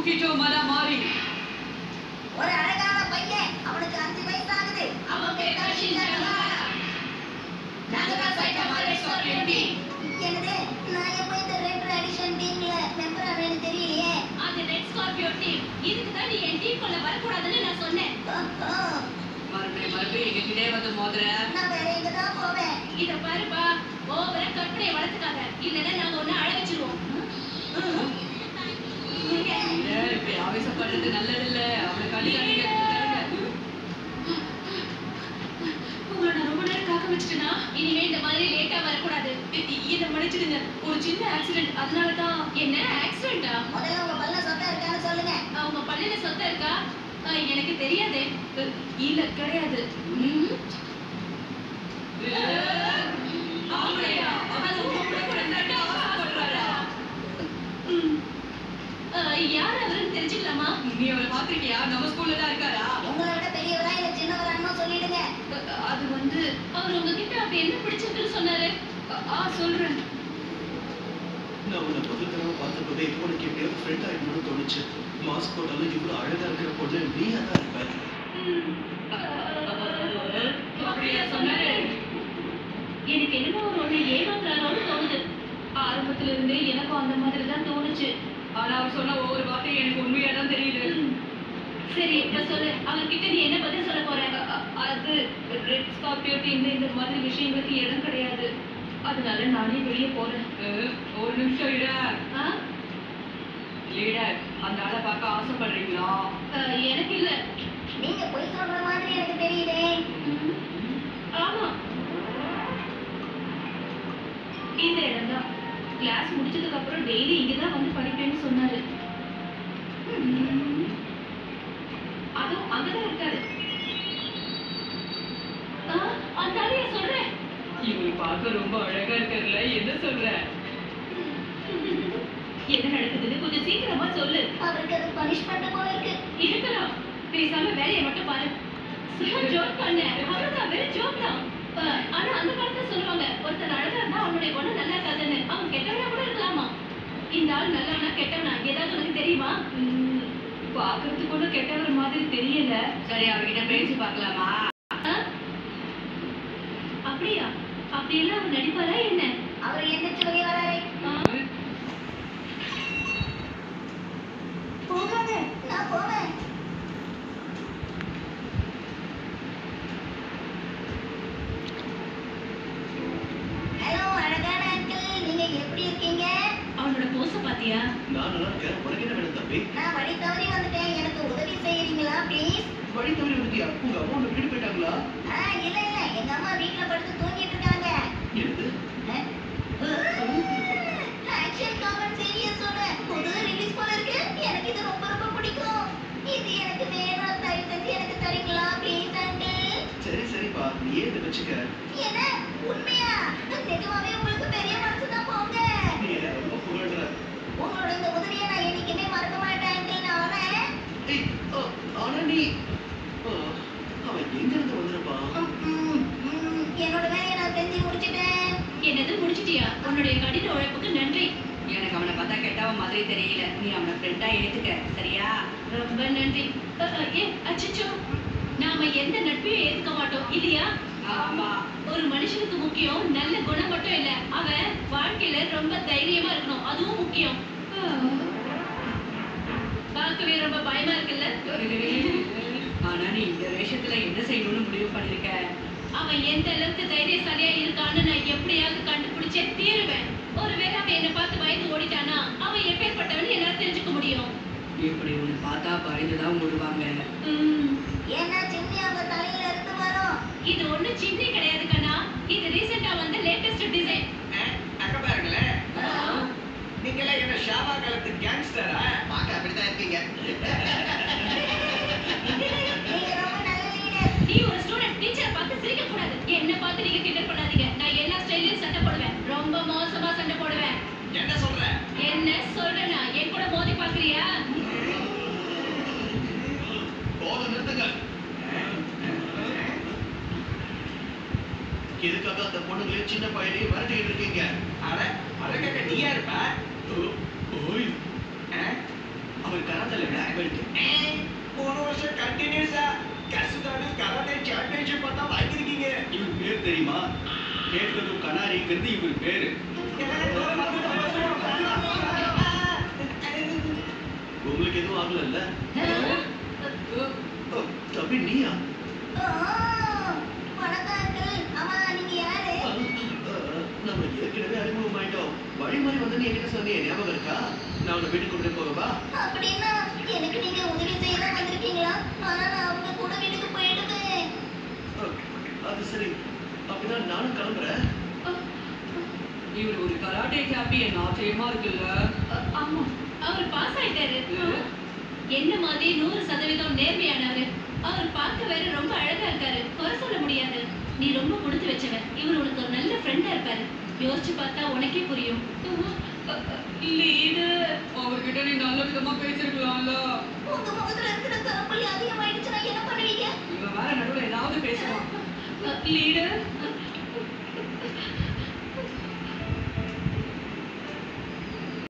கிச்சோ மதா மாறி ஒரு அழகான பையன் அவனுக்கு அஞ்சு வயசு ஆகுது அவன் பேர் ஷின்சான் நாங்க தான் சைட்டமா ரெஸ்டாரண்ட் டீம் என்னது நான் எப்போ இந்த ரெட் அடிஷன் டீம்ல மெம்பர் ஆவேன்னு தெரியலையே அது ரெட் ஸ்கார்பியோ டீம் இதுக்கு தான் நீ என் டீம் குள்ள வரக்கூடாதுன்னு நான் சொன்னேன் ஓஹோ, மறுபடியும் மறுபடியும் எங்ககிட்டே வந்து மோதுற நான் வேற எங்க தான் போவேன் இத பாருப்பா ஓவரா கற்பனையை வளர்த்துக்காத இல்லைன்னா நாங்க ஒண்ணு அழ வச்சிருவோம் இல்ல, இப்படி ஆவேசப்படுறது நல்லதில்ல அவளை கண்டிக்காதீங்க உங்களை நான் ரொம்ப நேரம் காக்க வச்சுட்டேனா இனிமே இந்த மாதிரி லேட்டா வரக்கூடாது இதை மன்னிச்சிடுங்க ஒரு சின்ன ஆக்சிடென்ட் அதனால தான் என்ன ஆக்சிடென்ட்டா முதல்ல உங்க பல்ல சொத்தா இருக்கான்னு சொல்லுங்க அவங்க பள்ளியில சொத்தம் இருக்கா அஹ், எனக்கு தெரியாதே அஹ், இல்ல கிடையாது ம். அப்படியா? அது உங்க கூட நட்டு ஆசைப்படுறாரா? ம். அஹ், யார் அவருன்னு தெரிஞ்சுக்கலாமா நீ அவளை பாத்திருக்கியா நம்ம ஸ்கூல்ல தான் இருக்காரா உங்களை விட பெரியவரா இல்ல சின்னவரான்னு சொல்லிடுங்க அஹ், அது வந்து அவர் உங்ககிட்ட அப்ப என்ன பிடிச்சிருக்குன்னு சொன்னாரு அஹ், ஆ சொல்றேன் நான் உன்னை முதல் தடவை பார்த்தப்பவே உனக்கு எப்படியாவது ஃப்ரெண்ட் ஆகிடணும்னு தோணுச்சு மாஸ்க் போட்டாலும் இவ்வளோ அழகா இருக்கிற பொண்ணு நீயா தான் இருப்ப ம். அப்படியா சொன்னாரு எனக்கு என்னமோ ஒரு ஒண்ணு ஏமாத்துறாரோன்னு தோணுது ஆரம்பத்துல இருந்தே எனக்கும் அந்த மாதிரி தான் தோணுச்சு ஆனா அவர் சொன்ன ஒவ்வொரு வார்த்தையும் எனக்கு உண்மையா தான் தெரியுது ம். சரி இப்ப சொல்லு அவர்கிட்ட நீ என்ன பதில் சொல்ல போற அ- அது ரெட் ஸ்கார்பியோ டீம்ல இந்த மாதிரி விஷயங்களுக்கு இடம் கிடையாது அதனால நானே வெளியே போறேன் அஹ், ஒரு நிமிஷம் இட ஆ? லீடர் அந்த ஆளை பார்க்க ஆசைப்படுறீங்களா அ, எனக்கு இல்ல நீங்க பொய் சொல்ற மாதிரி எனக்கு தெரியுதே ம். ஆமா இந்த இடம் தான் கிளாஸ் முடிச்சதுக்கு அப்புறம் டெய்லி இங்க தான் வந்து படிப்பேன்னு சொன்னாரு ம். அதுவும் அங்கதான் இருக்காரு ஆ, அந்த ஆளையா சொல்றேன் இவர் பார்க்க ரொம்ப அழகா இருக்காருல்ல என்ன சொல்ற என்ன நடக்குதுன்னு கொஞ்சம் சீக்கிரமா சொல்லு அவருக்கு அது பனிஷ்மெண்ட் போல இருக்கு இருக்கலாம் பேசாம வேலையை மட்டும் பாரு சும்மா ஜோக் பண்ண அவ்வளவுதான் வெறும் ஜோக் தான் அஹ், ஆனா அந்த காலத்துல சொல்லுவாங்க ஒருத்தர் அழகா இருந்தா அவனுடைய குணம் நல்லா இருக்காதுன்னு அவன் கெட்டவனா கூட இருக்கலாமா இந்த ஆள் நல்லவனா கெட்டவனா ஏதாவது உனக்கு தெரியுமா ம், பார்க்கறதுக்கு கூட கெட்டவர் மாதிரி தெரியல சரி அவர்கிட்ட பேசி பார்க்கலாமா அஹ்? அப்படியா அப்படியெல்லாம் அவன் நடிப்பாரா என்ன அவர் எந்திரிச்சு வெளியே வராரு ஆ, போகாத நான் போவேன் ஹலோ அழகான அங்கிள் நீங்க எப்படி இருக்கீங்க அவனோட போஸ பாத்தியா நான் நல்லா இருக்கேன் உனக்கு என்ன வேணும் தம்பி நான் வழி தவறி வந்துட்டேன் எனக்கு உதவி செய்யறீங்களா ப்ளீஸ் வழி தவறி வந்துட்டியா உங்க அம்மா உன்னை விட்டுட்டு போயிட்டாங்களா ஆ இல்ல இல்ல எங்க அம்மா வீட்ல படுத்து தூங்கிட்டு இருக்காங்க என்னது ஆக்ஷன் காமெண்ட் சீரியஸோட புது ரிலீஸ் போல இருக்கு எனக்கு இது ரொம்ப ரொம்ப பிடிக்கும் இது எனக்கு வேணும் தயவு செஞ்சு எனக்கு தரீங்களா ப்ளீஸ் அங்கிள் சரி சரிப்பா நீயே இதை வச்சுக்க என்ன உண்மையா நிஜமாவே உங்களுக்கு பெரிய மனசு தான் போங்க நீ என்ன ரொம்ப புகழ்ற உங்களோட இந்த உதவியை நான் என்னைக்குமே மறக்க மாட்டேன் அங்கிள் நான் வரேன் ஏய் ஆ, ஆனா நீ ஆ, அவன் எங்க இருந்து வந்திருப்பான் ம், ம், ம், என்னோட வேலையை நான் செஞ்சு முடிச்சிட்டேன் என்னது முடிச்சிட்டியா உன்னுடைய கடின உழைப்புக்கு நன்றி எனக்கு அவனை பார்த்தா கெட்டவன் மாதிரி தெரியல நீ அவனை ஃப்ரெண்டா ஏத்துக்க சரியா ரொம்ப நன்றி அ, அ, ஏ அச்சச்சோ நாம எந்த நட்பையும் ஏத்துக்க மாட்டோம் இல்லையா ஆமா ஒரு மனுஷனுக்கு முக்கியம் நல்ல குணம் மட்டும் இல்ல அவன் வாழ்க்கையில ரொம்ப தைரியமா இருக்கணும் அதுவும் முக்கியம் பார்க்கவே ரொம்ப பயமா இருக்குல்ல ஆனா நீ இந்த வேஷத்துல என்ன செய்யணும்னு முடிவு பண்ணிருக்க அவன் எந்த அளவுக்கு தைரியசாலியா இருக்கான்னு நான் எப்படியாவது கண்டுபிடிச்சே தீருவேன் ஒருவேளை அவன் என்னை பார்த்து பயந்து ஓடிட்டானா அவன் எப்பேற்பட்டவன்னு என்னால தெரிஞ்சுக்க முடியும் இப்படி உன்னை பார்த்தா பயந்துதான் ஓடுவாங்க உம், ஏன்னா சின்னி அவங்க தலையில இருந்து வரும் இது ஒண்ணு சின்ன கிடையாது கண்ணா இது ரீசெண்டா வந்த லேட்டஸ்ட் டிசைன் அங்க பாருங்களேன் நீங்களாம் என்ன ஷாபா காலத்து கேங்ஸ்டரா பார்க்க அப்படிதான் இருக்கீங்க நீங்க ரொம்ப நல்ல லீடர் நீ ஒரு ஸ்டூடெண்ட் டீச்சரை பார்த்து சிரிக்க கூடாது என்ன பார்த்து நீங்க கிண்டல் பண்ணாதீங்க நான் எல்லா ஸ்டைலையும் சண்டை போடுவேன் ரொம்ப மோசமா சண்டை போடுவேன் என்ன சொல்ற என்ன சொல்றேனா என் கூட மோதி பாக்குறியா போதும் நிறுத்துங்க எதுக்காக அந்த பொண்ணுங்களையும் சின்ன பையனையும் விரட்டிட்டு இருக்கீங்க அட அழகாக நீயா இருப்ப ஓ, ஓய் ஆ? அவர் கராத்தல பிளாக் பெல்ட் போன வருஷம் கண்டினியூஸா கசுதாடு கராட்டே சாம்பியன்ஷிப் பார்த்தா வாங்கிருக்கீங்க இவர் பேர் தெரியுமா கேட்கறது கனாரிங்கிறது இவர் பேரு உங்களுக்கு எதுவும் ஆகலல்ல ஓ, தம்பி நீயா ஆ, வணக்கம் அங்கிள் ஆமா நீங்க யாரு நம்ம ஏற்கனவே அறிமுகமாயிட்டோம் வழி மாதிரி வந்து நீ என்கிட்ட சொன்னியே ஞாபகம் இருக்கா நான் உன்னை வீட்டுக்கு கொண்டு போகவா அப்படின்னா எனக்கு நீங்க உதவி செய்ய தான் வந்திருக்கீங்களா ஆனா நான் அவங்க கூட வீட்டுக்கு போயிடுவேன் ஓ, அது சரி அப்படின்னா நானும் கிளம்புறேன் இவர் ஒரு கராட்டே சாம்பியன் ஆச்சரியமா இருக்குல்ல அ- ஆமா அவர் பாஸ் ஆயிட்டாரு என்ன மாதிரி நூறு சதவீதம் நேர்மையானவரு அவர் பார்க்க வேற ரொம்ப அழகா இருக்காரு குறை சொல்ல முடியாது நீ ரொம்ப கொடுத்து வச்சவன் இவர் உனக்கு ஒரு நல்ல ஃப்ரெண்டா இருப்பாரு யோசிச்சு பார்த்தா உனக்கே புரியும் லீடு அவர்கிட்ட நீ நல்ல விதமா பேசிருக்கலாம்ல உங்க முகத்துல இருக்கிற கருப்பள்ளி அதிகமாயிடுச்சுன்னா என்ன பண்ணுவீங்க இவன் வேற நடுவுல ஏதாவது பேசுவான் லீடு